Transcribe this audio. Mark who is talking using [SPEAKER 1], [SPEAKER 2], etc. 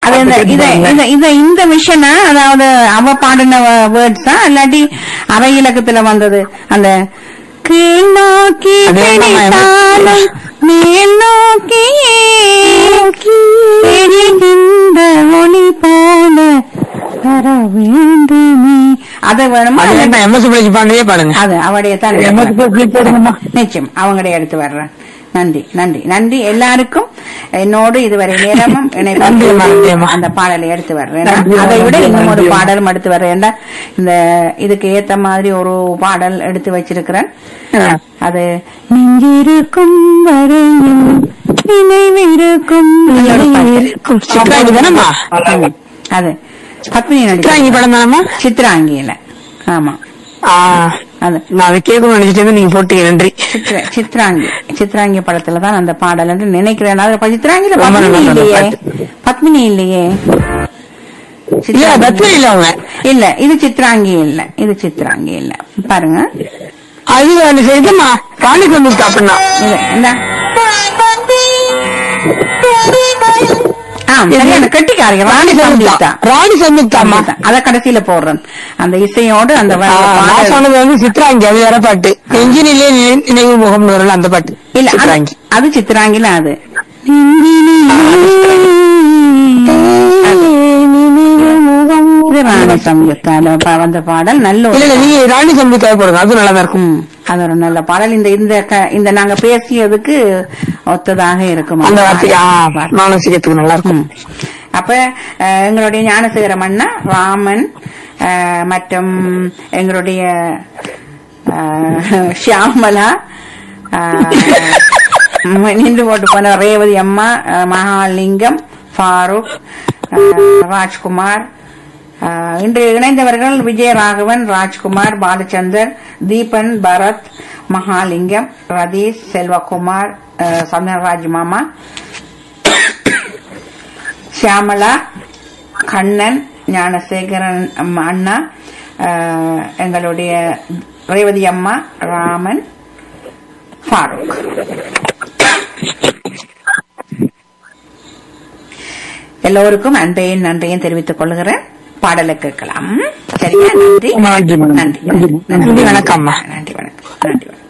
[SPEAKER 1] அது இந்த இத இந்த இந்த இந்த விஷயம் அதாவது அவ பாடின வேர்ட்ஸா இல்லாட்டி அரை இலக்கத்துல வந்தது அந்த கீழ் நோக்கி
[SPEAKER 2] அது என்னம்மா,
[SPEAKER 1] பிடித்தாலும் மேல் நோக்கியே எரிகின்ற ஒளி போல வர வேண்டுமே அதை வேணுமா
[SPEAKER 2] அது என்ன எம்எஸ் பிள்ளைக்கு பாண்டியே பாடுங்க
[SPEAKER 1] அது அவடைய தான்
[SPEAKER 2] எம்எஸ் பிள்ளை போடுங்கம்மா
[SPEAKER 1] நிச்சயம் அவங்களே எடுத்து வர்றேன் நன்றி நன்றி நன்றி எல்லாருக்கும் என்னோடு இதுவரை நேரமும் இணைப்பு
[SPEAKER 2] நன்றிம்மா, நன்றிம்மா.
[SPEAKER 1] அந்த பாடலை எடுத்து வர்றேன்
[SPEAKER 2] நன்றிம்மா,
[SPEAKER 1] அதை விட
[SPEAKER 2] நன்றி,
[SPEAKER 1] இன்னும் ஒரு
[SPEAKER 2] நன்றிம்மா.
[SPEAKER 1] பாடலும் எடுத்து வர்றேன் இந்த இதுக்கு ஏத்த மாதிரி ஒரு பாடல் எடுத்து வச்சிருக்கிறேன்
[SPEAKER 2] ஆ.
[SPEAKER 1] அது நெஞ்சிருக்கும் வரையும் நினைவிருக்கும்
[SPEAKER 2] இருக்கும். சித்ராங்கி தானம்மா?
[SPEAKER 1] ம், அது பத்மினி
[SPEAKER 2] சித்ராங்கி
[SPEAKER 1] நடிகை
[SPEAKER 2] படம் தானம்மா
[SPEAKER 1] சித்ராங்கியில ஆமா
[SPEAKER 2] ஆ,
[SPEAKER 1] அது
[SPEAKER 2] நான் அதை கேட்கணும்னு நினைச்சிட்டு நீங்க போட்டீங்க நன்றி
[SPEAKER 1] சித்ர- சித்ராங்கி சித்ராங்கி படத்துல தான் அந்த பாடல் என்று நினைக்கிறேன் அது அப்ப சித்ராங்கில
[SPEAKER 2] ரொம்ப
[SPEAKER 1] பத்மினி
[SPEAKER 2] நல்லா அந்த
[SPEAKER 1] இல்லையே
[SPEAKER 2] பாட்டு.
[SPEAKER 1] பத்மினி இல்லையே
[SPEAKER 2] இல்ல
[SPEAKER 1] சித்ராங்கி.
[SPEAKER 2] பத்மினி இல்ல அவங்க
[SPEAKER 1] இல்ல இது சித்ராங்கி இல்ல இது சித்ராங்கி இல்ல பாருங்க
[SPEAKER 2] அது ஒண்ணு செய்துமா ராணி சந்துக்கு அப்படின்னா
[SPEAKER 1] இது இந்த ஆ சரியான கெட்டிக்காரங்க ராணி சம்யுக்தா
[SPEAKER 2] ராணி சந்துக்தாமா
[SPEAKER 1] அத கடைசியில போடுறேன் அந்த இசையோடு அந்த வ-
[SPEAKER 2] நான்
[SPEAKER 1] பாடல்
[SPEAKER 2] சொன்னது வந்து சித்ராங்கி அது வேற பாட்டு நெஞ்சினிலே நினை- நினைவு முகம்னு வரல அந்த பாட்டு
[SPEAKER 1] இல்ல அது-
[SPEAKER 2] சித்ராங்கி
[SPEAKER 1] அது சித்ராங்கில அது இது ராணி சம்யுக்தால ப- வந்த பாடல் நல்ல
[SPEAKER 2] இல்ல
[SPEAKER 1] ஒரு
[SPEAKER 2] இல்ல நீங்க ராணி சந்துக்காக போடுங்க அது நல்லா தான் இருக்கும்
[SPEAKER 1] ம், அது ஒரு நல்ல பாடல் இந்த இந்த க- இந்த நாங்க பேசியதுக்கு ஒத்ததாக இருக்கும்
[SPEAKER 2] அந்த வார்த்தைக்கு ஆ, மானசீகத்துக்கு நல்லா இருக்கும்
[SPEAKER 1] ம். அப்ப அஹ், எங்களுடைய ஞானசேகரம் அண்ணா ராமன் அஹ், மற்றும் எங்களுடைய அஹ், ஷியாமலா அஹ், நின்று போட்டு போன ரேவதி அம்மா அஹ், மகாலிங்கம் ஃபாரூக் அஹ், ராஜ்குமார் அஹ், இன்று இணைந்தவர்கள் விஜயராகவன் ராஜ்குமார் பாலச்சந்தர் தீபன் பரத் மகாலிங்கம் ரதீஷ் செல்வகுமார் அஹ், சந்தனராஜ் மாமா ஷியாமலா கண்ணன் ஞானசேகரன் அம்மா அண்ணா அஹ், எங்களுடைய ரேவதி அம்மா ராமன் ஃபாரூக் எல்லோருக்கும் அன்பையும் நன்றியும் தெரிவித்துக் கொள்கிறேன் பாடலை கேட்கலாம் சரியா நன்றி
[SPEAKER 2] நன்றி, மேடம்.
[SPEAKER 1] நன்றி
[SPEAKER 2] நன்றி. நன்றி, வணக்கம்மா.
[SPEAKER 1] நன்றி வணக்கம் நன்றி வணக்கம்